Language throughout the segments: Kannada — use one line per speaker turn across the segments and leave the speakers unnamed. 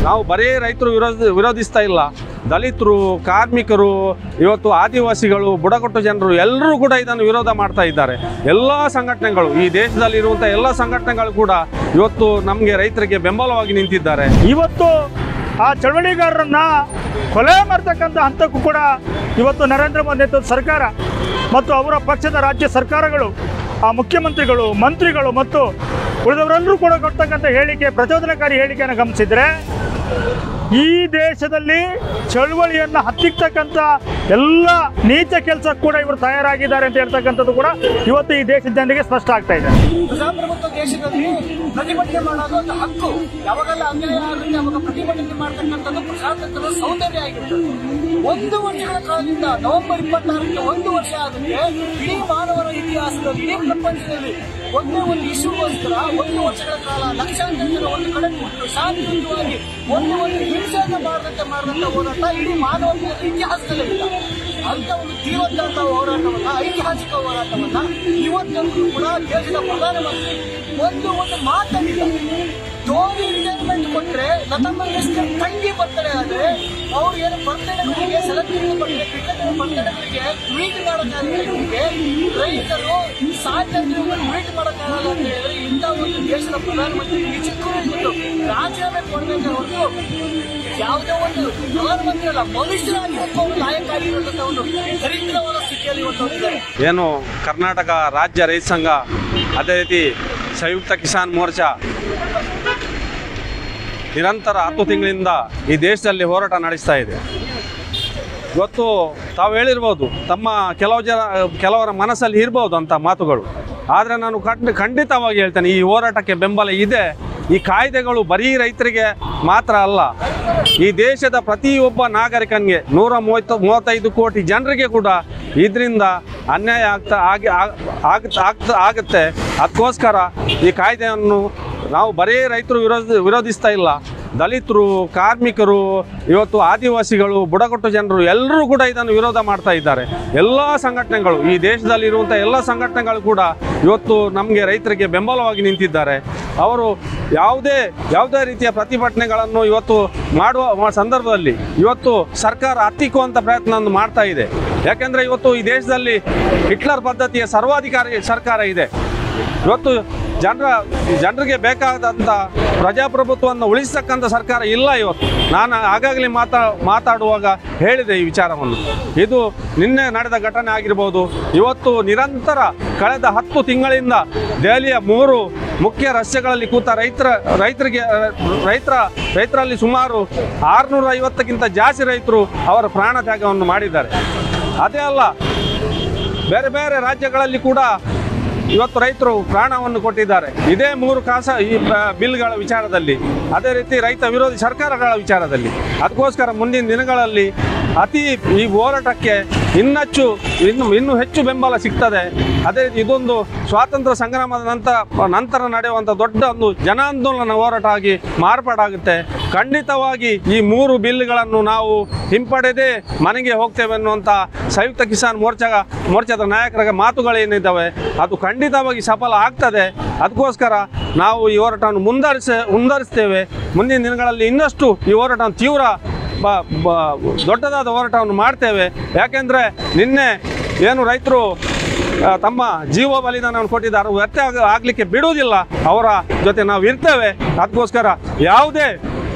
ನಾವು ಬರೀ ರೈತರು ವಿರೋಧ ವಿರೋಧಿಸ್ತಾ ಇಲ್ಲ ದಲಿತರು ಕಾರ್ಮಿಕರು ಇವತ್ತು ಆದಿವಾಸಿಗಳು ಬುಡಕಟ್ಟು ಜನರು ಎಲ್ಲರೂ ಕೂಡ ಇದನ್ನು ವಿರೋಧ ಮಾಡ್ತಾ ಇದ್ದಾರೆ ಎಲ್ಲ ಸಂಘಟನೆಗಳು ಈ ದೇಶದಲ್ಲಿ ಇರುವಂಥ ಎಲ್ಲ ಸಂಘಟನೆಗಳು ಕೂಡ ಇವತ್ತು ನಮಗೆ ರೈತರಿಗೆ ಬೆಂಬಲವಾಗಿ ನಿಂತಿದ್ದಾರೆ
ಇವತ್ತು ಆ ಚಳವಳಿಗಾರರನ್ನ ಕೊಲೆ ಮಾಡ್ತಕ್ಕಂಥ ಹಂತಕ್ಕೂ ಕೂಡ ಇವತ್ತು ನರೇಂದ್ರ ಮೋದಿ ನೇತೃತ್ವದ ಸರ್ಕಾರ ಮತ್ತು ಅವರ ಪಕ್ಷದ ರಾಜ್ಯ ಸರ್ಕಾರಗಳು ಆ ಮುಖ್ಯಮಂತ್ರಿಗಳು ಮಂತ್ರಿಗಳು ಮತ್ತು ಉಳಿದವರೆಲ್ಲರೂ ಕೂಡ ಕೊಡ್ತಕ್ಕಂಥ ಹೇಳಿಕೆ ಪ್ರಚೋದನಕಾರಿ ಹೇಳಿಕೆಯನ್ನು ಗಮನಿಸಿದರೆ ಈ ದೇಶದಲ್ಲಿ ಚಳುವಳಿಯನ್ನು ಹತ್ತಿಕ್ಕತಕ್ಕಂಥ ಎಲ್ಲ ನೀಚ ಕೆಲಸ ಕೂಡ ಇವರು ತಯಾರಾಗಿದ್ದಾರೆ ಅಂತ ಹೇಳ್ತಕ್ಕಂಥದ್ದು ಕೂಡ ಇವತ್ತು ಈ ದೇಶದ ಜನರಿಗೆ ಸ್ಪಷ್ಟ ಆಗ್ತಾ ಇದೆ
ಪ್ರಜಾಪ್ರಭುತ್ವ ದೇಶದಲ್ಲಿ ಪ್ರತಿಭಟನೆ ಮಾಡೋದು ಒಂದು ಹಕ್ಕು ಯಾವಾಗೆಲ್ಲ ಅನ್ಯಾಯ ಆಗುತ್ತೆ ಅವಾಗ ಪ್ರತಿಭಟನೆ ಮಾಡ್ತಕ್ಕಂಥದ್ದು ಪ್ರಜಾತಂತ್ರದ ಸೌಂದರ್ಯ ಆಗಿರ್ತದೆ ಒಂದು ವರ್ಷಗಳ ಕಾಲದಿಂದ ನವೆಂಬರ್ ಇಪ್ಪತ್ತಾರಕ್ಕೆ ಒಂದು ವರ್ಷ ಆಗುತ್ತೆ ಇಡೀ ಮಾನವರ ಇತಿಹಾಸದಲ್ಲಿ ಇಡೀ ಪ್ರಪಂಚದಲ್ಲಿ ಒಂದೇ ಒಂದು ಇಶ್ಯೂಗೋಸ್ಕರ ಒಂದು ವರ್ಷಗಳ ಕಾಲ ಲಕ್ಷಾಂತರ ಜನ ಒಂದು ಕಡೆ ಕೂತು ಶಾಂತಿಯುತವಾಗಿ ಒಂದು ಒಂದು ಹಿಂಸೆಯನ್ನು ಮಾಡದಂತೆ ಮಾಡಿದಂತ ಹೋರಾಟ ಇಡೀ ಮಾನವನ ಇತಿಹಾಸದಲ್ಲೇ ಇಲ್ಲ ಅಂತ ಒಂದು ತೀವ್ರವಾದ ಹೋರಾಟವನ್ನ ಐತಿಹಾಸಿಕ ಹೋರಾಟವನ್ನ ಇವತ್ತಂತೂ ಕೂಡ ದೇಶದ ಪ್ರಧಾನಮಂತ್ರಿ ಒಂದು ಒಂದು ಮಾತಾಡಿಲ್ಲ ಧೋನಿ ರಿಟೈರ್ಮೆಂಟ್ ಕೊಟ್ರೆ ಲತಾ ಮಂಗೇಶ್ಕರ್ ತಂಗಿ ಬರ್ತಡೆ ಆದ್ರೆ ಅವ್ರು ಏನು ಬರ್ತಡೆಗಳಿಗೆ ಸೆಲೆಬ್ರಿಟಿ ಬರ್ತಡೆ ಕ್ರಿಕೆಟ್ ಬರ್ತಡೆಗಳಿಗೆ ಟ್ವೀಟ್ ಮಾಡೋಕ್ಕಾಗಲಿಕ್ಕೆ ರೈತರು ಸಾಧ್ಯತೆ ಟ್ವೀಟ್ ಮಾಡೋಕ್ಕಾಗಲ್ಲ ಅಂತ ಹೇಳಿದ್ರೆ ಇಂಥ ಒಂದು ದೇಶದ ಪ್ರಧಾನಮಂತ್ರಿ ನಿಜಕ್ಕೂ ಇವತ್ತು ರಾಜೀನಾಮೆ ಕೊಡಬೇಕು ಹೊರತು ಯಾವುದೇ ಒಂದು ಪ್ರಧಾನಮಂತ್ರಿ ಅಲ್ಲ ಮನುಷ್ಯರಾಗಿ ಒಬ್ಬ ನಾಯಕ ಆಗಿರುವಂತ ಒಂದು ದರಿದ್ರವಾದ ಸ್ಥಿತಿಯಲ್ಲಿ ಇವತ್ತು ಹೋಗಿದ್ದಾರೆ
ಏನು ಕರ್ನಾಟಕ ರಾಜ್ಯ ರೈತ ಸಂಘ ಅದೇ ರೀತಿ ಸಂಯುಕ್ತ ಕಿಸಾನ್ ಮೋರ್ಚಾ ನಿರಂತರ ಹತ್ತು ತಿಂಗಳಿಂದ ಈ ದೇಶದಲ್ಲಿ ಹೋರಾಟ ನಡೆಸ್ತಾ ಇದೆ ಇವತ್ತು ತಾವು ಹೇಳಿರ್ಬೋದು ತಮ್ಮ ಕೆಲವು ಜನ ಕೆಲವರ ಮನಸ್ಸಲ್ಲಿ ಇರ್ಬೋದು ಅಂತ ಮಾತುಗಳು ಆದರೆ ನಾನು ಖಂಡ ಖಂಡಿತವಾಗಿ ಹೇಳ್ತೇನೆ ಈ ಹೋರಾಟಕ್ಕೆ ಬೆಂಬಲ ಇದೆ ಈ ಕಾಯ್ದೆಗಳು ಬರೀ ರೈತರಿಗೆ ಮಾತ್ರ ಅಲ್ಲ ಈ ದೇಶದ ಪ್ರತಿಯೊಬ್ಬ ನಾಗರಿಕನಿಗೆ ನೂರ ಮೂವತ್ತು ಮೂವತ್ತೈದು ಕೋಟಿ ಜನರಿಗೆ ಕೂಡ ಇದರಿಂದ ಅನ್ಯಾಯ ಆಗ್ತಾ ಆಗಿ ಆಗ ಆಗ್ತಾ ಆಗುತ್ತೆ ಅದಕ್ಕೋಸ್ಕರ ಈ ಕಾಯ್ದೆಯನ್ನು ನಾವು ಬರೀ ರೈತರು ವಿರೋಧ ವಿರೋಧಿಸ್ತಾ ಇಲ್ಲ ದಲಿತರು ಕಾರ್ಮಿಕರು ಇವತ್ತು ಆದಿವಾಸಿಗಳು ಬುಡಕಟ್ಟು ಜನರು ಎಲ್ಲರೂ ಕೂಡ ಇದನ್ನು ವಿರೋಧ ಮಾಡ್ತಾ ಇದ್ದಾರೆ ಎಲ್ಲ ಸಂಘಟನೆಗಳು ಈ ದೇಶದಲ್ಲಿ ಇರುವಂಥ ಎಲ್ಲ ಸಂಘಟನೆಗಳು ಕೂಡ ಇವತ್ತು ನಮಗೆ ರೈತರಿಗೆ ಬೆಂಬಲವಾಗಿ ನಿಂತಿದ್ದಾರೆ ಅವರು ಯಾವುದೇ ಯಾವುದೇ ರೀತಿಯ ಪ್ರತಿಭಟನೆಗಳನ್ನು ಇವತ್ತು ಮಾಡುವ ಮ- ಸಂದರ್ಭದಲ್ಲಿ ಇವತ್ತು ಸರ್ಕಾರ ಹತ್ತಿಕ್ಕುವಂಥ ಪ್ರಯತ್ನವನ್ನು ಮಾಡ್ತಾ ಇದೆ ಯಾಕೆಂದರೆ ಇವತ್ತು ಈ ದೇಶದಲ್ಲಿ ಹಿಟ್ಲರ್ ಪದ್ಧತಿಯ ಸರ್ವಾಧಿಕಾರಿ ಸರ್ಕಾರ ಇದೆ ಇವತ್ತು ಜನರ ಜನರಿಗೆ ಬೇಕಾದಂಥ ಪ್ರಜಾಪ್ರಭುತ್ವವನ್ನು ಉಳಿಸ್ತಕ್ಕಂಥ ಸರ್ಕಾರ ಇಲ್ಲ ಇವತ್ತು ನಾನು ಆಗಾಗಲೇ ಮಾತಾ ಮಾತಾಡುವಾಗ ಹೇಳಿದೆ ಈ ವಿಚಾರವನ್ನು ಇದು ನಿನ್ನೆ ನಡೆದ ಘಟನೆ ಆಗಿರ್ಬೋದು ಇವತ್ತು ನಿರಂತರ ಕಳೆದ ಹತ್ತು ತಿಂಗಳಿಂದ ದೆಹಲಿಯ ಮೂರು ಮುಖ್ಯ ರಸ್ತೆಗಳಲ್ಲಿ ಕೂತ ರೈತರ ರೈತರಿಗೆ ರೈತರ ರೈತರಲ್ಲಿ ಸುಮಾರು ಆರುನೂರ ಐವತ್ತಕ್ಕಿಂತ ಜಾಸ್ತಿ ರೈತರು ಅವರ ಪ್ರಾಣ ತ್ಯಾಗವನ್ನು ಮಾಡಿದ್ದಾರೆ ಅದೇ ಅಲ್ಲ ಬೇರೆ ಬೇರೆ ರಾಜ್ಯಗಳಲ್ಲಿ ಕೂಡ ಇವತ್ತು ರೈತರು ಪ್ರಾಣವನ್ನು ಕೊಟ್ಟಿದ್ದಾರೆ ಇದೇ ಮೂರು ಕಾಸ ಈ ಬ- ಬಿಲ್ಗಳ ವಿಚಾರದಲ್ಲಿ ಅದೇ ರೀತಿ ರೈತ ವಿರೋಧಿ ಸರ್ಕಾರಗಳ ವಿಚಾರದಲ್ಲಿ ಅದಕ್ಕೋಸ್ಕರ ಮುಂದಿನ ದಿನಗಳಲ್ಲಿ ಅತಿ ಈ ಹೋರಾಟಕ್ಕೆ ಇನ್ನಷ್ಟು ಇನ್ನು ಇನ್ನೂ ಹೆಚ್ಚು ಬೆಂಬಲ ಸಿಗ್ತದೆ ಅದೇ ರೀತಿ ಇದೊಂದು ಸ್ವಾತಂತ್ರ್ಯ ಸಂಗ್ರಾಮದ ನಂತರ ನಂತರ ನಡೆಯುವಂಥ ದೊಡ್ಡ ಒಂದು ಜನಾಂದೋಲನ ಹೋರಾಟ ಆಗಿ ಮಾರ್ಪಾಡಾಗುತ್ತೆ ಖಂಡಿತವಾಗಿ ಈ ಮೂರು ಬಿಲ್ಗಳನ್ನು ನಾವು ಹಿಂಪಡೆದೇ ಮನೆಗೆ ಹೋಗ್ತೇವೆ ಅನ್ನುವಂಥ ಸಂಯುಕ್ತ ಕಿಸಾನ್ ಮೋರ್ಚಾ ಮೋರ್ಚಾದ ನಾಯಕರ ಮಾತುಗಳೇನಿದ್ದಾವೆ ಅದು ಖಂಡಿತವಾಗಿ ಸಫಲ ಆಗ್ತದೆ ಅದಕ್ಕೋಸ್ಕರ ನಾವು ಈ ಹೋರಾಟವನ್ನು ಮುಂದುವರಿಸ ಮುಂದುವರಿಸ್ತೇವೆ ಮುಂದಿನ ದಿನಗಳಲ್ಲಿ ಇನ್ನಷ್ಟು ಈ ಹೋರಾಟವನ್ನು ತೀವ್ರ ಬ ಬ- ದೊಡ್ಡದಾದ ಹೋರಾಟವನ್ನು ಮಾಡ್ತೇವೆ ಯಾಕೆಂದರೆ ನಿನ್ನೆ ಏನು ರೈತರು ಆ, ತಮ್ಮ ಜೀವ ಬಲಿದಾನವನ್ನು ಕೊಟ್ಟಿದ್ದಾರೆ ಅದು ವ್ಯರ್ಥ ಆಗ- ಆಗಲಿಕ್ಕೆ ಬಿಡುವುದಿಲ್ಲ ಅವರ ಜೊತೆ ನಾವು ಇರ್ತೇವೆ ಅದಕ್ಕೋಸ್ಕರ ಯಾವುದೇ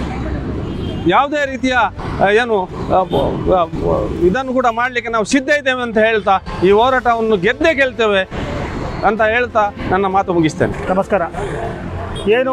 ಯಾವುದೇ ರೀತಿಯ ಆ, ಏನು ಆ, ಬ- ಬ- ಬ- ಇದನ್ನು ಕೂಡ ಮಾಡಲಿಕ್ಕೆ ನಾವು ಸಿದ್ಧ ಇದ್ದೇವೆ ಅಂತ ಹೇಳ್ತಾ ಈ ಹೋರಾಟವನ್ನು ಗೆದ್ದೇ ಗೆಲ್ತೇವೆ ಅಂತ ಹೇಳ್ತಾ ನನ್ನ ಮಾತು ಮುಗಿಸ್ತೇನೆ
ನಮಸ್ಕಾರ ಏನು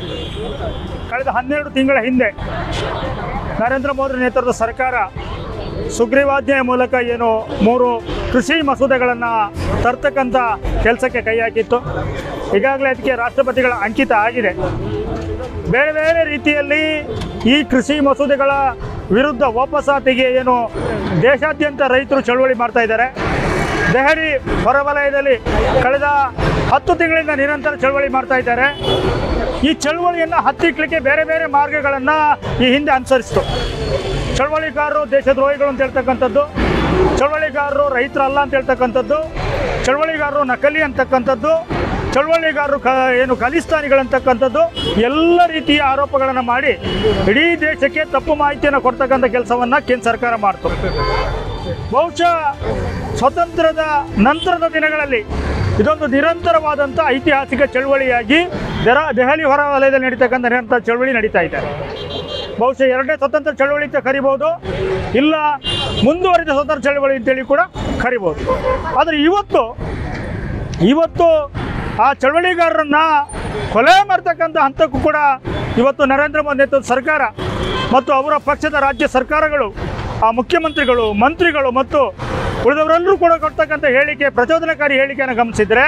ಕಳೆದ ಹನ್ನೆರಡು ತಿಂಗಳ ಹಿಂದೆ ನರೇಂದ್ರ ಮೋದಿ ನೇತೃತ್ವದ ಸರ್ಕಾರ ಸುಗ್ರೀವಾಜ್ಞೆಯ ಮೂಲಕ ಏನು ಮೂರು ಕೃಷಿ ಮಸೂದೆಗಳನ್ನು ತರ್ತಕ್ಕಂಥ ಕೆಲಸಕ್ಕೆ ಕೈ ಹಾಕಿತ್ತು ಈಗಾಗಲೇ ಅದಕ್ಕೆ ರಾಷ್ಟ್ರಪತಿಗಳ ಅಂಕಿತ ಆಗಿದೆ ಬೇರೆ ಬೇರೆ ರೀತಿಯಲ್ಲಿ ಈ ಕೃಷಿ ಮಸೂದೆಗಳ ವಿರುದ್ಧ ವಾಪಸಾತಿಗೆ ಏನು ದೇಶಾದ್ಯಂತ ರೈತರು ಚಳುವಳಿ ಮಾಡ್ತಾ ಇದ್ದಾರೆ ದೆಹಲಿ ಹೊರವಲಯದಲ್ಲಿ ಕಳೆದ ಹತ್ತು ತಿಂಗಳಿಂದ ನಿರಂತರ ಚಳುವಳಿ ಮಾಡ್ತಾ ಇದ್ದಾರೆ ಈ ಚಳುವಳಿಯನ್ನು ಹತ್ತಿಕ್ಕಲಿಕ್ಕೆ ಬೇರೆ ಬೇರೆ ಮಾರ್ಗಗಳನ್ನು ಈ ಹಿಂದೆ ಅನುಸರಿಸಿತು ಚಳುವಳಿಗಾರರು ದೇಶದ್ರೋಹಿಗಳು ಅಂತ ಹೇಳ್ತಕ್ಕಂಥದ್ದು ಚಳುವಳಿಗಾರರು ರೈತರಲ್ಲ ಅಂತ ಹೇಳ್ತಕ್ಕಂಥದ್ದು ಚಳುವಳಿಗಾರರು ನಕಲಿ ಅಂತಕ್ಕಂಥದ್ದು ಚಳವಳಿಗಾರರು ಕ ಏನು ಖಲಿಸ್ತಾನಿಗಳಂತಕ್ಕಂಥದ್ದು ಎಲ್ಲ ರೀತಿಯ ಆರೋಪಗಳನ್ನು ಮಾಡಿ ಇಡೀ ದೇಶಕ್ಕೆ ತಪ್ಪು ಮಾಹಿತಿಯನ್ನು ಕೊಡ್ತಕ್ಕಂಥ ಕೆಲಸವನ್ನು ಕೇಂದ್ರ ಸರ್ಕಾರ ಮಾಡ್ತು ಬಹುಶಃ ಸ್ವತಂತ್ರದ ನಂತರದ ದಿನಗಳಲ್ಲಿ ಇದೊಂದು ನಿರಂತರವಾದಂಥ ಐತಿಹಾಸಿಕ ಚಳವಳಿಯಾಗಿ ದೆರ ದೆಹಲಿ ಹೊರ ವಲಯದಲ್ಲಿ ನಡೀತಕ್ಕಂಥ ನಿರಂತರ ಚಳವಳಿ ನಡೀತಾ ಇದೆ ಬಹುಶಃ ಎರಡನೇ ಸ್ವತಂತ್ರ ಚಳವಳಿ ಅಂತ ಕರಿಬೋದು ಇಲ್ಲ ಮುಂದುವರಿದ ಸ್ವತಂತ್ರ ಚಳವಳಿ ಅಂತೇಳಿ ಕೂಡ ಕರಿಬೋದು ಆದರೆ ಇವತ್ತು ಇವತ್ತು ಆ ಚಳವಳಿಗಾರರನ್ನ ಕೊಲೆ ಮಾಡ್ತಕ್ಕಂಥ ಹಂತಕ್ಕೂ ಕೂಡ ಇವತ್ತು ನರೇಂದ್ರ ಮೋದಿ ನೇತೃತ್ವದ ಸರ್ಕಾರ ಮತ್ತು ಅವರ ಪಕ್ಷದ ರಾಜ್ಯ ಸರ್ಕಾರಗಳು ಆ ಮುಖ್ಯಮಂತ್ರಿಗಳು ಮಂತ್ರಿಗಳು ಮತ್ತು ಉಳಿದವರೆಲ್ಲರೂ ಕೂಡ ಕೊಡ್ತಕ್ಕಂಥ ಹೇಳಿಕೆ ಪ್ರಚೋದನಕಾರಿ ಹೇಳಿಕೆಯನ್ನು ಗಮನಿಸಿದರೆ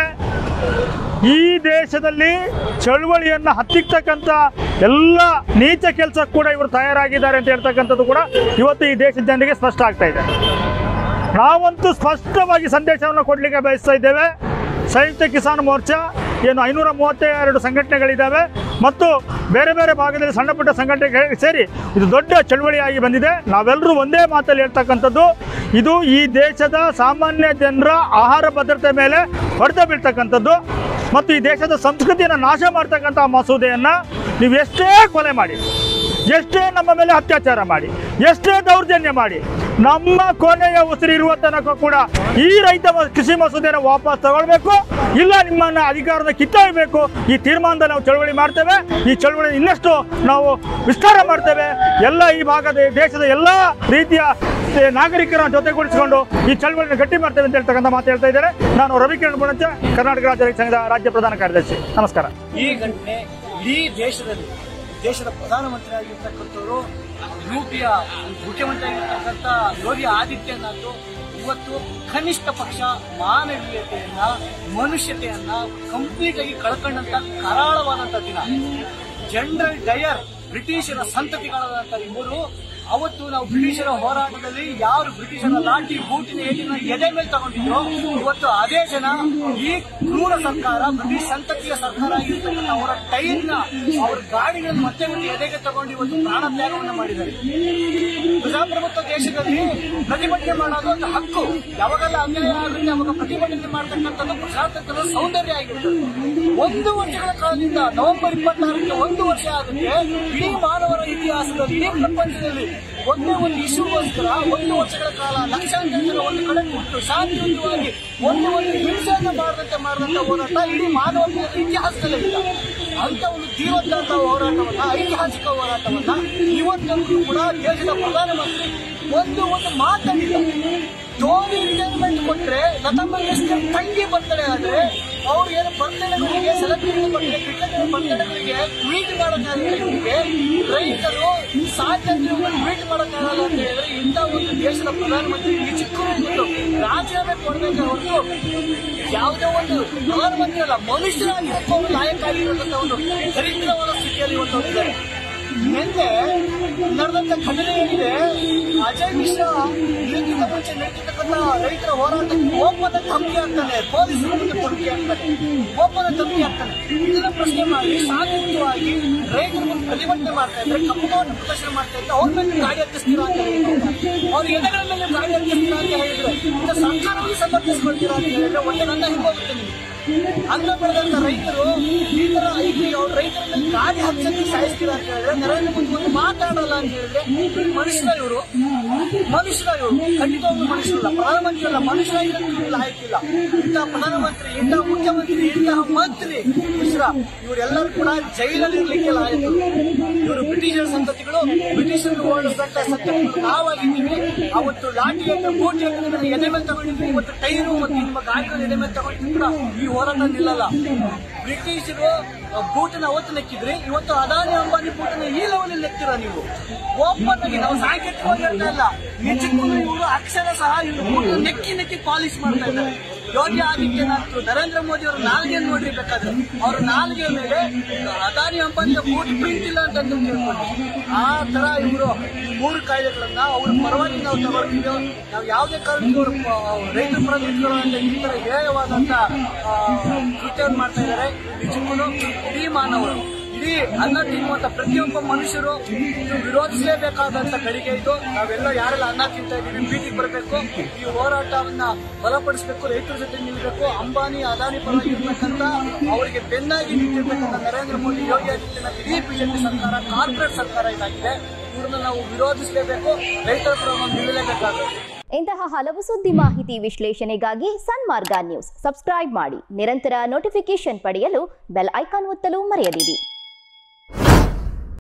ಈ ದೇಶದಲ್ಲಿ ಚಳುವಳಿಯನ್ನು ಹತ್ತಿಕ್ತಕ್ಕಂಥ ಎಲ್ಲ ನೀಚ ಕೆಲಸ ಕೂಡ ಇವರು ತಯಾರಾಗಿದ್ದಾರೆ ಅಂತ ಹೇಳ್ತಕ್ಕಂಥದ್ದು ಕೂಡ ಇವತ್ತು ಈ ದೇಶದ ಜನರಿಗೆ ಸ್ಪಷ್ಟ ಆಗ್ತಾ ಇದೆ ನಾವಂತೂ ಸ್ಪಷ್ಟವಾಗಿ ಸಂದೇಶವನ್ನು ಕೊಡಲಿಕ್ಕೆ ಬಯಸ್ತಾ ಇದ್ದೇವೆ ಸಂಯುಕ್ತ ಕಿಸಾನ್ ಮೋರ್ಚಾ ಏನು ಐನೂರ ಮೂವತ್ತೆರಡು ಸಂಘಟನೆಗಳಿದ್ದಾವೆ ಮತ್ತು ಬೇರೆ ಬೇರೆ ಭಾಗದಲ್ಲಿ ಸಣ್ಣ ಪುಟ್ಟ ಸಂಘಟನೆಗಳು ಸೇರಿ ಇದು ದೊಡ್ಡ ಚಳುವಳಿಯಾಗಿ ಬಂದಿದೆ ನಾವೆಲ್ಲರೂ ಒಂದೇ ಮಾತಲ್ಲಿ ಹೇಳ್ತಕ್ಕಂಥದ್ದು ಇದು ಈ ದೇಶದ ಸಾಮಾನ್ಯ ಜನರ ಆಹಾರ ಭದ್ರತೆ ಮೇಲೆ ಹೊಡೆತ ಬೀಳ್ತಕ್ಕಂಥದ್ದು ಮತ್ತು ಈ ದೇಶದ ಸಂಸ್ಕೃತಿಯನ್ನು ನಾಶ ಮಾಡ್ತಕ್ಕಂಥ ಮಸೂದೆಯನ್ನು ನೀವು ಎಷ್ಟೇ ಕೊಲೆ ಮಾಡಿ ಎಷ್ಟೇ ನಮ್ಮ ಮೇಲೆ ಅತ್ಯಾಚಾರ ಮಾಡಿ ಎಷ್ಟೇ ದೌರ್ಜನ್ಯ ಮಾಡಿ ನಮ್ಮ ಕೊನೆಯ ಉಸಿರಿರುವ ತನಕ ಕೂಡ ಈ ರೈತ ಮ- ಕೃಷಿ ಮಸೂದೆಯನ್ನು ವಾಪಸ್ ತಗೊಳ್ಬೇಕು ಇಲ್ಲ ನಿಮ್ಮನ್ನ ಅಧಿಕಾರದ ಕಿತ್ತೊಯ್ಬೇಕು ಈ ತೀರ್ಮಾನದಲ್ಲಿ ನಾವು ಚಳವಳಿ ಮಾಡ್ತೇವೆ ಈ ಚಳವಳಿ ಇನ್ನಷ್ಟು ನಾವು ವಿಸ್ತಾರ ಮಾಡ್ತೇವೆ ಎಲ್ಲ ಈ ಭಾಗದ ದೇಶದ ಎಲ್ಲ ರೀತಿಯ ಏ, ನಾಗರಿಕರ ಜೊತೆಗೂಡಿಸಿಕೊಂಡು ಈ ಚಳವಳಿಯನ್ನು ಗಟ್ಟಿ ಮಾಡ್ತೇವೆ ಅಂತ ಹೇಳ್ತಕ್ಕಂಥ ಮಾತು ಹೇಳ್ತಾ ಇದ್ದಾರೆ ನಾನು ರವಿಕಿರಣ್ ಬುಣಚ ಕರ್ನಾಟಕ ರಾಜ್ಯ ರೈತ ಸಂಘದ ರಾಜ್ಯ ಪ್ರಧಾನ ಕಾರ್ಯದರ್ಶಿ ನಮಸ್ಕಾರ
ಈ ಘಟನೆ ಇಡೀ ದೇಶದಲ್ಲಿ ದೇಶದ ಪ್ರಧಾನಮಂತ್ರಿ ಆಗಿರ್ತಕ್ಕಂಥವ್ರು ಯುಪಿಯ ಮುಖ್ಯಮಂತ್ರಿ ಆಗಿರ್ತಕ್ಕಂಥ ಯೋಗಿ ಆದಿತ್ಯನಾಥ್ ಇವತ್ತು ಕನಿಷ್ಠ ಪಕ್ಷ ಮಾನವೀಯತೆಯನ್ನ ಮನುಷ್ಯತೆಯನ್ನ ಕಂಪ್ಲೀಟ್ ಆಗಿ ಕಳ್ಕೊಂಡಂತ ಕರಾಳವಾದಂತ ದಿನ ಜನರಲ್ ಡಯರ್ ಬ್ರಿಟಿಷರ ಸಂತತಿಗಳಾದಂತ ಇವರು ಅವತ್ತು ನಾವು ಬ್ರಿಟಿಷರ ಹೋರಾಟದಲ್ಲಿ ಯಾರು ಬ್ರಿಟಿಷರ ಲಾಠಿ ಬೂಟಿನ ಏಟಿನ ಎದೆ ಮೇಲೆ ತಗೊಂಡಿದ್ರು ಇವತ್ತು ಅದೇ ಜನ ಈ ಕ್ರೂರ ಸರ್ಕಾರ ಬ್ರಿಟಿಷ್ ಸಂತತಿಯ ಸರ್ಕಾರ ಆಗಿರ್ತಕ್ಕಂಥ ಅವರ ಟೈರ್ನ ಅವರ ಗಾಡಿಗಳನ್ನು ಮತ್ತೆ ಮತ್ತೆ ಎದೆಗೆ ತಗೊಂಡು ಇವತ್ತು ಪ್ರಾಣ ತ್ಯಾಗವನ್ನು ಮಾಡಿದ್ದಾರೆ ಪ್ರಜಾಪ್ರಭುತ್ವ ದೇಶದಲ್ಲಿ ಪ್ರತಿಭಟನೆ ಮಾಡೋದು ಒಂದು ಹಕ್ಕು ಯಾವಾಗೆಲ್ಲ ಅನ್ಯಾಯ ಆಗುತ್ತೆ ಅವಾಗ ಪ್ರತಿಭಟನೆ ಮಾಡ್ತಕ್ಕಂಥದ್ದು ಪ್ರಜಾತಂತ್ರದ ಸೌಂದರ್ಯ ಆಗಿರ್ತದೆ ಒಂದು ವರ್ಷಗಳ ಕಾಲದಿಂದ ನವೆಂಬರ್ ಇಪ್ಪತ್ತಾರಕ್ಕೆ ಒಂದು ವರ್ಷ ಆಗುತ್ತೆ ಇಡೀ ಮಾನವರ ಇತಿಹಾಸದಲ್ಲಿ ಇಡೀ ಪ್ರಪಂಚದಲ್ಲಿ ಒಂದೇ ಒಂದು ಇಶ್ಯೂಗೋಸ್ಕರ ಒಂದು ವರ್ಷಗಳ ಕಾಲ ಲಕ್ಷಾಂತರ ಜನ ಒಂದು ಕಡೆ ಕೂತು ಶಾಂತಿಯುತವಾಗಿ ಒಂದು ಒಂದು ಹಿಂಸೆಯನ್ನು ಮಾಡದಂತೆ ಮಾಡಿದಂತ ಹೋರಾಟ ಇಡೀ ಮಾನವತೆಯ ಇತಿಹಾಸದಲ್ಲೇ ಇಲ್ಲ ಅಂತ ಒಂದು ತೀವ್ರವಾದ ಹೋರಾಟವನ್ನ ಐತಿಹಾಸಿಕ ಹೋರಾಟವನ್ನ ಇವತ್ತಂತೂ ಕೂಡ ದೇಶದ ಪ್ರಧಾನಮಂತ್ರಿ ಒಂದು ಒಂದು ಮಾತಾಡಿಲ್ಲ ಧೋನಿ ರಿಟೈರ್ಮೆಂಟ್ ಕೊಟ್ರೆ ಲತಾ ಮಂಗೇಶ್ಕರ್ ತಂಗಿ ಬರ್ತಡೆ ಆದ್ರೆ ಅವ್ರು ಏನು ಬರ್ತಡೆಗಳಿಗೆ ಸೆಲೆಬ್ರಿಟಿ ಬರ್ತಡೆ ಕ್ರಿಕೆಟ್ ಬರ್ತಡೆಗಳಿಗೆ ಟ್ವೀಟ್ ಮಾಡೋಕ್ಕಾಗಲಿಕ್ಕೆ ರೈತರು ಸ್ವಾತಂತ್ರ್ಯ ಟ್ವೀಟ್ ಮಾಡೋಕ್ಕಾಗಲ್ಲ ಅಂತ ಹೇಳಿದ್ರೆ ಇಂಥ ಒಂದು ದೇಶದ ಪ್ರಧಾನಮಂತ್ರಿ ಈ ಚಿಕ್ಕ ಒಂದು ರಾಜೀನಾಮೆ ಕೊಡಬೇಕು ಹೊರತು ಯಾವುದೋ ಒಂದು ಪ್ರಧಾನಮಂತ್ರಿ ಅಲ್ಲ ಮನುಷ್ಯರಾಗಿ ಒಂದು ಲಾಯಕ್ಕಾಗಿರುವಂತ ಒಂದು ದರಿದ್ರವಾದ ಸ್ಥಿತಿಯಲ್ಲಿ ಇವತ್ತು ಇದ್ದಾರೆ ನಿನ್ನೆ ನಡೆದಂತ ಘಟನೆ ಏನಿದೆ ಅಜಯ್ ಮಿಶ್ರಾ ಇದಕ್ಕಿಂತ ಮುಂಚೆ ನಡೆದಿರ್ತಕ್ಕಂಥ ರೈತರ ಹೋರಾಟಕ್ಕೆ ಒಪ್ಪಂದ ಧಮಕಿ ಆಗ್ತಾನೆ ಪೊಲೀಸರ ಮುಂದೆ ಧಮಕಿ ಆಗ್ತಾನೆ ಒಪ್ಪಂದ ಧಮಕಿ ಆಗ್ತಾನೆ ಇದನ್ನ ಪ್ರಶ್ನೆ ಮಾಡಿ ಶಾಂತಿಯುತವಾಗಿ ರೈತರ ಮುಂದೆ ಪ್ರತಿಭಟನೆ ಮಾಡ್ತಾ ಇದ್ರೆ ಕಪ್ಪು ಬಾವುಟ ಪ್ರದರ್ಶನ ಮಾಡ್ತಾ ಇದ್ರೆ ಅವ್ರ ಮೇಲೆ ಗಾಡಿ ಹತ್ತಿಸ್ತೀರಾ ಅಂತ ಹೇಳಿದ್ರು ಅವ್ರ ಎದೆಗಳ ಮೇಲೆ ಗಾಡಿ ಹತ್ತಿಸ್ತೀರಾ ಅಂತ ಹೇಳಿದ್ರೆ ಇನ್ನು ಸರ್ಕಾರವನ್ನು ಸಮರ್ಥಿಸ್ಕೊಳ್ತೀರಾ ಅಂತ ಹೇಳಿದ್ರೆ ಒಳ್ಳೆ ನನ್ನ ಹಿಂಗೋಗುತ್ತೆ ನಿಮ್ಗೆ ಅನ್ನ ಬೆಳೆದಂತ ರೈತರು ಈ ತರ ಈಗ ಅವ್ರ ರೈತರ ಮೇಲೆ ಗಾಡಿ ಹಚ್ಚಕ್ಕೆ ಸಾಯಿಸ್ತೀರ ಅಂತ ಹೇಳಿದ್ರೆ ನರೇಂದ್ರ ಮೋದಿ ಒಂದು ಮಾತಾಡಲ್ಲ ಅಂತ ಹೇಳಿದ್ರೆ ಇವ್ರು ಮನುಷ್ಯರ ಇವರು ಮನುಷ್ಯರ ಇವರು ಖಂಡಿತವಾಗ್ಲೂ ಮನುಷ್ಯರಲ್ಲ ಪ್ರಧಾನಮಂತ್ರಿ ಅಲ್ಲ ಮನುಷ್ಯರಾಗಿರೋದು ಲಾಯಕ್ಕಿಲ್ಲ ಇಂತಹ ಪ್ರಧಾನಮಂತ್ರಿ ಇಂತಹ ಮುಖ್ಯಮಂತ್ರಿ ಇಂತಹ ಮಂತ್ರಿ ಮಿಶ್ರಾ ಇವರೆಲ್ಲರೂ ಕೂಡ ಜೈಲಲ್ಲಿ ಇರ್ಲಿಕ್ಕೆ ಲಾಯಕು ಇವರು ಬ್ರಿಟಿಷರ ಸಂತತಿಗಳು ಬ್ರಿಟಿಷರು ಓಡಿಸಿದಂತ ಸಂತತಿಗಳು ನಾವಾಗಿದ್ದೀವಿ ಅವತ್ತು ಲಾಠಿಯನ್ನು ಬೂಟಿಯನ್ನು ನನ್ನ ಎದೆ ಮೇಲೆ ತಗೊಂಡಿದ್ವಿ ಇವತ್ತು ಟೈರು ಮತ್ತು ನಿಮ್ಮ ಗಾಡಿಗಳ ಎದೆ ಮೇಲೆ ತಗೊಂಡಿದ್ರು ಕೂಡ ಈ ಹೋರಾಟ ನಿಲ್ಲಲ್ಲ ಬ್ರಿಟಿಷರು ಬೂಟನ ಅವತ್ತು ನೆಕ್ಕಿದ್ರಿ ಇವತ್ತು ಅದಾನಿ ಅಂಬಾನಿ ಬೂಟನ ಈ ಲೆವೆಲ್ ನೆಕ್ಕಿರ ನೀವು ಒಪ್ಪಂದಾಗಿ ನಾವು ಸಾಂಕೇತಿಕವಾಗಿ ಹೇಳ್ತಾ ಇಲ್ಲ ನಿಜಕ್ಕೂ ಇವರು ಅಕ್ಷರ ಸಹ ಇವರು ಬೂಟನ ನೆಕ್ಕಿ ನೆಕ್ಕಿ ಪಾಲಿಶ್ ಮಾಡ್ತಾ ಇದ್ದಾರೆ ಯೋಗಿ ಆದಿತ್ಯನಾಥ್ ನರೇಂದ್ರ ಮೋದಿ ಅವರ ನಾಲ್ಗೆ ನೋಡ್ರಿ ಬೇಕಾದ್ರೆ ಅವ್ರ ನಾಲ್ಗೆ ಮೇಲೆ ಅದಾನಿ ಅಂಬಾನಿಯ ಬೂಟ್ ಪ್ರಿಂಟ್ ಇಲ್ಲ ಅಂತ ಅಂದು ತಿಳ್ಕೊಂಡು ಆ ತರ ಇವರು ಮೂರು ಕಾಯ್ದೆಗಳನ್ನ ಅವ್ರ ಪರವಾಗಿ ನಾವು ತಗೊಳ್ತೀವಿ ನಾವು ಯಾವುದೇ ಕಾರಣಕ್ಕೂ ಅವರು ರೈತರ ಪರ ನಿಂತ್ಕೊಳ್ಳುವಂತ ಈ ತರ ಹೇಯವಾದಂತ ಆ, ಕೃತ್ಯವನ್ನು ಮಾಡ್ತಾ ಇದ್ದಾರೆ ನಿಜಕ್ಕೂ ಇಡೀ ಮಾನವರು ಇಡೀ ಇಡೀ ಅನ್ನ ತಿನ್ನುವಂತ ಪ್ರತಿಯೊಬ್ಬ ಮನುಷ್ಯರು ಇದು ವಿರೋಧಿಸಲೇಬೇಕಾದಂತ ಗಳಿಗೆ ಇದು ನಾವೆಲ್ಲ ಯಾರೆಲ್ಲ ಅನ್ನ ತಿಂತಾ ಇದೀವಿ ಬೀದಿಗೆ ಬರಬೇಕು ಈ ಹೋರಾಟವನ್ನ ಬಲಪಡಿಸಬೇಕು ರೈತರ ಜೊತೆ ನಿಲ್ಲಬೇಕು ಅಂಬಾನಿ ಅದಾನಿ ಪರವಾಗಿ ಇರ್ತಕ್ಕಂಥ ಅವರಿಗೆ ಬೆನ್ನಾಗಿ ನಿಂತಿರ್ತಕ್ಕಂಥ ನರೇಂದ್ರ ಮೋದಿ ಯೋಗಿ ಆದಿತ್ಯನಾಥ್ ಇಡೀ ಬಿಜೆಪಿ ಸರ್ಕಾರ ಕಾರ್ಪೊರೇಟ್ ಸರ್ಕಾರ ಇದಾಗಿದೆ ಇವ್ರನ್ನ ನಾವು ವಿರೋಧಿಸಲೇಬೇಕು ರೈತರ ಪರವಾಗಿ ನಿಲ್ಲಲೇಬೇಕಾಗುತ್ತೆ
ಇಂತಹ ಹಲವು ಸುದ್ದಿ ಮಾಹಿತಿ ವಿಶ್ಲೇಷಣೆಗಾಗಿ ಸನ್ಮಾರ್ಗ ನ್ಯೂಸ್ ಸಬ್ಸ್ಕ್ರೈಬ್ ಮಾಡಿ ನಿರಂತರ ನೋಟಿಫಿಕೇಶನ್ ಪಡೆಯಲು ಬೆಲ್ ಐಕಾನ್ ಒತ್ತಲು ಮರೆಯದಿರಿ